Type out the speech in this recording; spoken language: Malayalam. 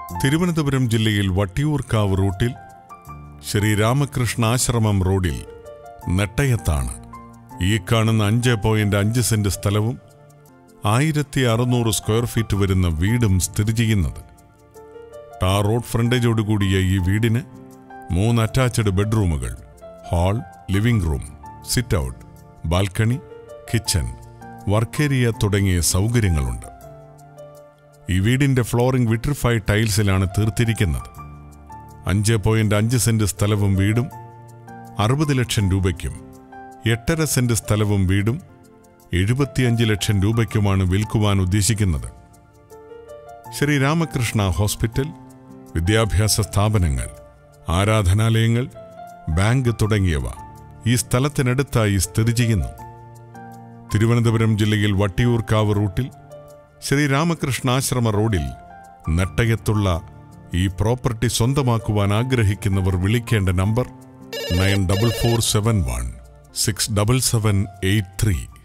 തിരുവനന്തപുരം ജില്ലയിൽ വട്ടിയൂർക്കാവ് റൂട്ടിൽ ശ്രീ രാമകൃഷ്ണ ആശ്രമം റോഡിൽ നെട്ടയത്താണ് ഈ കാണുന്ന അഞ്ച് പോയിന്റ് അഞ്ച് സെന്റ് സ്ഥലവും ആയിരത്തി അറുന്നൂറ് സ്ക്വയർ ഫീറ്റ് വരുന്ന വീടും സ്ഥിതി ചെയ്യുന്നത് ടാർ റോഡ് ഫ്രണ്ടേജോടുകൂടിയ ഈ വീടിന് മൂന്ന് അറ്റാച്ച്ഡ് ബെഡ്റൂമുകൾ hall living room sit out balcony kitchen work area തുടങ്ങിയ സൗകര്യങ്ങളുണ്ട് ഈ വീടിന്റെ ഫ്ലോറിംഗ് വിട്രിഫൈഡ് ടൈൽസിലാണ് തീർത്തിരിക്കുന്നത് അഞ്ച് പോയിന്റ് അഞ്ച് സെന്റ് സ്ഥലവും വീടും അറുപത് ലക്ഷം രൂപയ്ക്കും എട്ടര സെന്റ് സ്ഥലവും വീടും എഴുപത്തിയഞ്ച് ലക്ഷം രൂപയ്ക്കുമാണ് വിൽക്കുവാൻ ഉദ്ദേശിക്കുന്നത് ശ്രീ രാമകൃഷ്ണ ഹോസ്പിറ്റൽ വിദ്യാഭ്യാസ സ്ഥാപനങ്ങൾ ആരാധനാലയങ്ങൾ ബാങ്ക് തുടങ്ങിയവ ഈ സ്ഥലത്തിനടുത്തായി സ്ഥിതി ചെയ്യുന്നു തിരുവനന്തപുരം ജില്ലയിൽ വട്ടിയൂർക്കാവ് റൂട്ടിൽ ശ്രീ രാമകൃഷ്ണാശ്രമ റോഡിൽ നെട്ടയത്തുള്ള ഈ പ്രോപ്പർട്ടി സ്വന്തമാക്കുവാൻ ആഗ്രഹിക്കുന്നവർ വിളിക്കേണ്ട number nine double four seven one six double seven eight three